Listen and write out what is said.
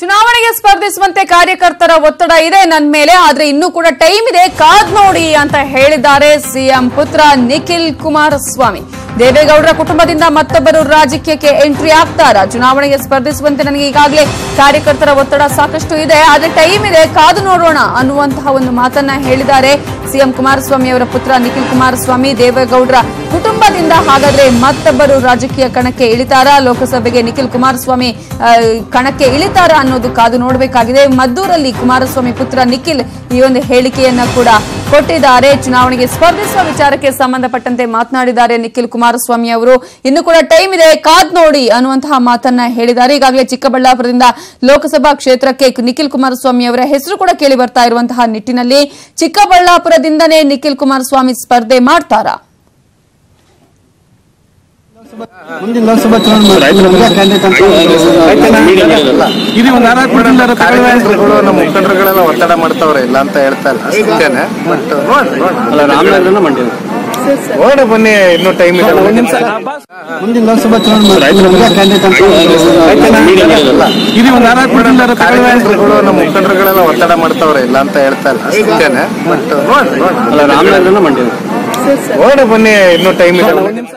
ಚುನಾವಣೆಗೆ ಸ್ಪರ್ಧಿಸುವಂತೆ ಕಾರ್ಯಕರ್ತರ ಒತ್ತಡ ಇದೆ ನನ್ನ ಮೇಲೆ ಆದ್ರೆ ಇನ್ನೂ ಕೂಡ ಟೈಮ್ ಇದೆ ಕಾದ್ ನೋಡಿ ಅಂತ ಹೇಳಿದ್ದಾರೆ ಸಿಎಂ ಪುತ್ರ ನಿಖಿಲ್ ಕುಮಾರಸ್ವಾಮಿ ದೇವೇಗೌಡರ ಕುಟುಂಬದಿಂದ ಮತ್ತೊಬ್ಬರು ರಾಜಕೀಯಕ್ಕೆ ಎಂಟ್ರಿ ಆಗ್ತಾರ ಚುನಾವಣೆಗೆ ಸ್ಪರ್ಧಿಸುವಂತೆ ನನಗೆ ಈಗಾಗಲೇ ಕಾರ್ಯಕರ್ತರ ಒತ್ತಡ ಸಾಕಷ್ಟು ಇದೆ ಆದ್ರೆ ಟೈಮ್ ಇದೆ ಕಾದು ನೋಡೋಣ ಅನ್ನುವಂತಹ ಒಂದು ಮಾತನ್ನ ಹೇಳಿದ್ದಾರೆ ಸಿಎಂ ಕುಮಾರಸ್ವಾಮಿ ಅವರ ಪುತ್ರ ನಿಖಿಲ್ ಕುಮಾರಸ್ವಾಮಿ ದೇವೇಗೌಡರ ಕುಟುಂಬದಿಂದ ಹಾಗಾದ್ರೆ ಮತ್ತೊಬ್ಬರು ರಾಜಕೀಯ ಕಣಕ್ಕೆ ಇಳಿತಾರ ಲೋಕಸಭೆಗೆ ನಿಖಿಲ್ ಕುಮಾರಸ್ವಾಮಿ ಆ, ಕಣಕ್ಕೆ ಇಳಿತಾರ ಅನ್ನೋದು ಕಾದು ನೋಡಬೇಕಾಗಿದೆ ಮದ್ದೂರಲ್ಲಿ ಕುಮಾರಸ್ವಾಮಿ ಪುತ್ರ ನಿಖಿಲ್ ಈ ಒಂದು ಹೇಳಿಕೆಯನ್ನ ಕೂಡ ಕೊಟ್ಟಿದ್ದಾರೆ ಚುನಾವಣೆಗೆ ಸ್ಪರ್ಧಿಸುವ ವಿಚಾರಕ್ಕೆ ಸಂಬಂಧಪಟ್ಟಂತೆ ಮಾತನಾಡಿದ್ದಾರೆ ನಿಖಿಲ್ ಕುಮಾರಸ್ವಾಮಿ ಅವರು ಇನ್ನು ಕೂಡ ಟೈಮ್ ಇದೆ ಕಾದ್ ನೋಡಿ ಅನ್ನುವಂತಹ ಮಾತನ್ನ ಹೇಳಿದ್ದಾರೆ ಈಗಾಗಲೇ ಚಿಕ್ಕಬಳ್ಳಾಪುರದಿಂದ ಲೋಕಸಭಾ ಕ್ಷೇತ್ರಕ್ಕೆ ನಿಖಿಲ್ ಕುಮಾರಸ್ವಾಮಿ ಅವರ ಹೆಸರು ಕೂಡ ಕೇಳಿ ಬರ್ತಾ ಇರುವಂತಹ ನಿಟ್ಟಿನಲ್ಲಿ ಚಿಕ್ಕಬಳ್ಳಾಪುರದಿಂದನೇ ನಿಖಿಲ್ ಕುಮಾರಸ್ವಾಮಿ ಸ್ಪರ್ಧೆ ಮಾಡ್ತಾರಾ ಮುಂದಿನ ಲೋಕಸಭಾ ಚುನಾವಣೆ ಕ್ಯಾಂಡಿಡೇಟ್ ಅಂತ ಇದು ಒಂದು ನಾಲ್ಕು ಬಿಟ್ಟಿದ್ದಾರೆ ಕಾರ್ಯಕರ್ತರುಗಳು ನಮ್ಮ ಮುಖಂಡರುಗಳೆಲ್ಲ ಒತ್ತಡ ಮಾಡ್ತಾವ್ರೆ ಇಲ್ಲ ಅಂತ ಹೇಳ್ತಾ ಇಲ್ಲ ಸತ್ಯನೇ ಬಟ್ ನೋಡಿ ನೋಡಿ ರಾಮನಗರನ ಮಂಡ್ಯ ನೋಡಿ ಬನ್ನಿ ಇನ್ನೂ ಟೈಮ್ ಇದೆ ಒಂದ್ ನಿಮಿಷ ಮುಂದಿನ ಲೋಕಸಭಾ ಚುನಾವಣೆ ಕ್ಯಾಂಡಿಡೇಟ್ ಅಂತ ಇದು ಒಂದು ನಾಲ್ಕು ಬಿಟ್ಟಿದ್ದಾರೆ ಕಾರ್ಯಕರ್ತರುಗಳು ನಮ್ಮ ಮುಖಂಡರುಗಳೆಲ್ಲ ಒತ್ತಡ ಮಾಡ್ತಾವ್ರೆ ಇಲ್ಲ ಅಂತ ಹೇಳ್ತಾ ಇಲ್ಲ ಸತ್ಯನೇ ಬಟ್ ನೋಡಿ ನೋಡಿ ರಾಮನಗರನ ಮಂಡ್ಯ ನೋಡಿ ಬನ್ನಿ ಇನ್ನೂ ಟೈಮ್ ಇದೆ ಒಂದ್ ನಿಮಿಷ